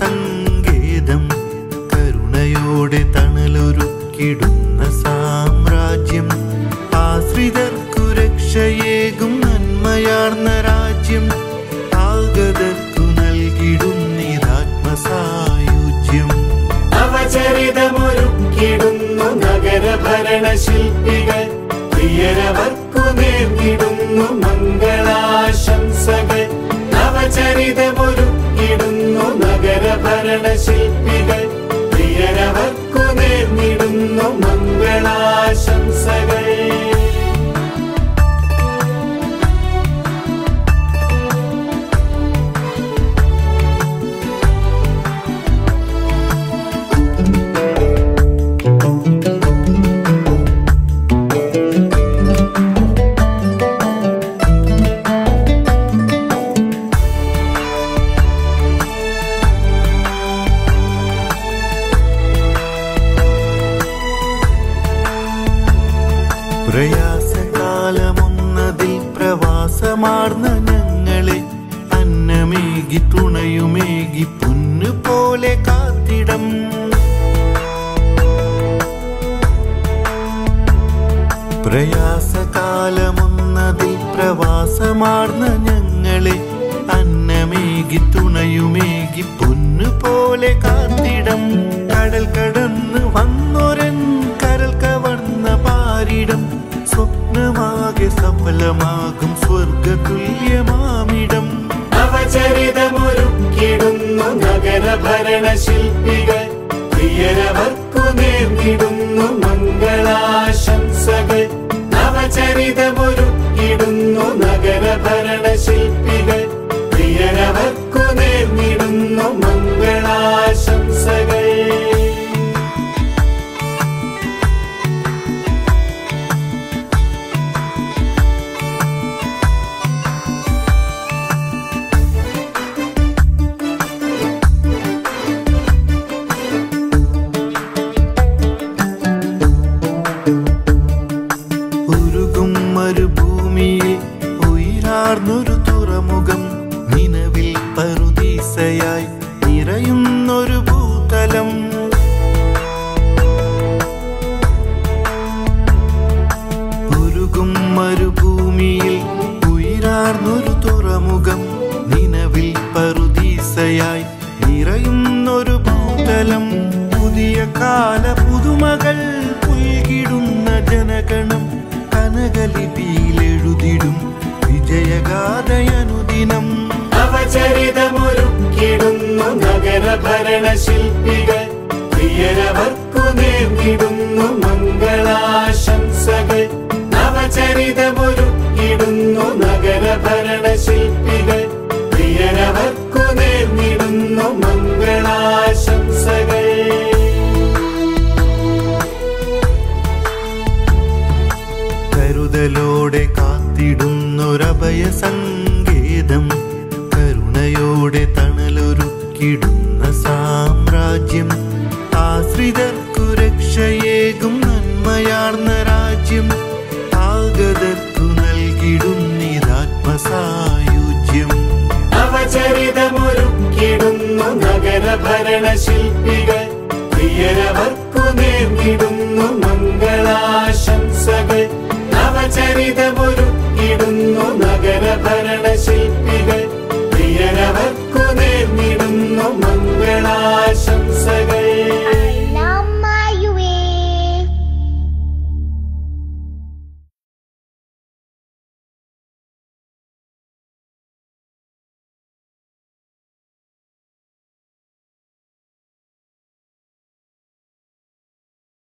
സങ്കേതം കരുണയോടെ തണലൊരുക്കിടുന്ന സാമ്രാജ്യം ആശ്രിതർക്കു രക്ഷയേകും നന്മയാർന്ന രാജ്യം ആഗതർക്കു നൽകിടുന്നിതാത്മസായുജ്യം അവചരിതമൊരുക്കിടുന്നു നഗരഭരണ ശില്പികൾ പ്രിയരവർക്കു നേർന്നിടുന്നു മംഗളാശംസകൾ അവചരിതമൊരുക്കിടുന്നു നഗരഭരണ ശില്പികൾ പ്രിയരവർക്കു നേർന്നിടുന്നു മംഗളാശംസകൾ പ്രയാസകാലമൊന്നതിൽ പ്രവാസമാർന്ന ഞങ്ങളെ അന്നമേകി തുണയുമേകി പൊന്നു പോലെ കാത്തിടം പ്രയാസകാലമൊന്നതിൽ പ്രവാസമാർന്ന ഞങ്ങളെ അന്നമേകി തുണയുമേകി പൊന്നു പോലെ കാത്തിടം കടൽ കടന്ന് വന്നൊരൻ കരൽ കവർന്ന പാരിടം സ്വപ്നമാകെ സഫലമാകും സ്വർഗതുല്യമാമിടം അവചരിതമൊരുക്കിടുന്നു നഗരഭരണ ശില്പികൾ പ്രിയരവർക്കു നേർന്നിടുന്നു മംഗളാശംസകൾ അവചരിതമൊരുക്കിടുന്നു നഗരഭരണ ശില്പികൾ പ്രിയരവർക്കു നേർന്നിടുന്നു മംഗളാശംസകൾ ഉരുകും മരുഭൂമിയിൽ ഉയരാർന്നൊരു തുറമുഖം നിലവിൽ പറുദീസയായി നിറയുന്നൊരു ഭൂതലം ഉരുകും മരുഭൂമിയിൽ ഉയരാർന്നൊരു തുറമുഖം നിലവിൽ പറുദീസയായി നിറയുന്നൊരു ഭൂതലം പുതിയ കാല പുതുമകൾ പുൽകിടുന്ന ജനഗണം കനകലിപിയിലെഴുതിടും വിജയഗാഥയനുദിനം അവചരിതമൊരുക്കിടുന്നു നഗരഭരണ ശില്പികൾ പ്രിയരവർക്കു നേർന്നിടുന്നു മംഗളാശംസകൾ അവചരിതമൊരുക്കിടുന്നു നഗരഭരണ ശില്പികൾ പ്രിയരവർക്കു നേർന്നിടുന്നു മംഗളാശംസകൾ കരുതലോടെ കാത്തിടുന്നൊരഭയ സങ്കേതം കരുണയോടെ തണലൊരുക്കിടുന്ന സാമ്രാജ്യം ആശ്രിതർക്കു രക്ഷയേകും നന്മയാർന്ന രാജ്യം ആഗതർക്കു നൽകിടുന്നിതാത്മസായുജ്യം അവചരിതമൊരുക്കിടുന്നു നഗരഭരണ ശില്പികൾ പ്രിയരവർക്കു നേർന്നിടുന്നു മംഗളാശംസകൾ അവചരിതമൊരുക്കിടുന്നു നഗരഭരണ ശില്പികൾ പ്രിയരവർക്കു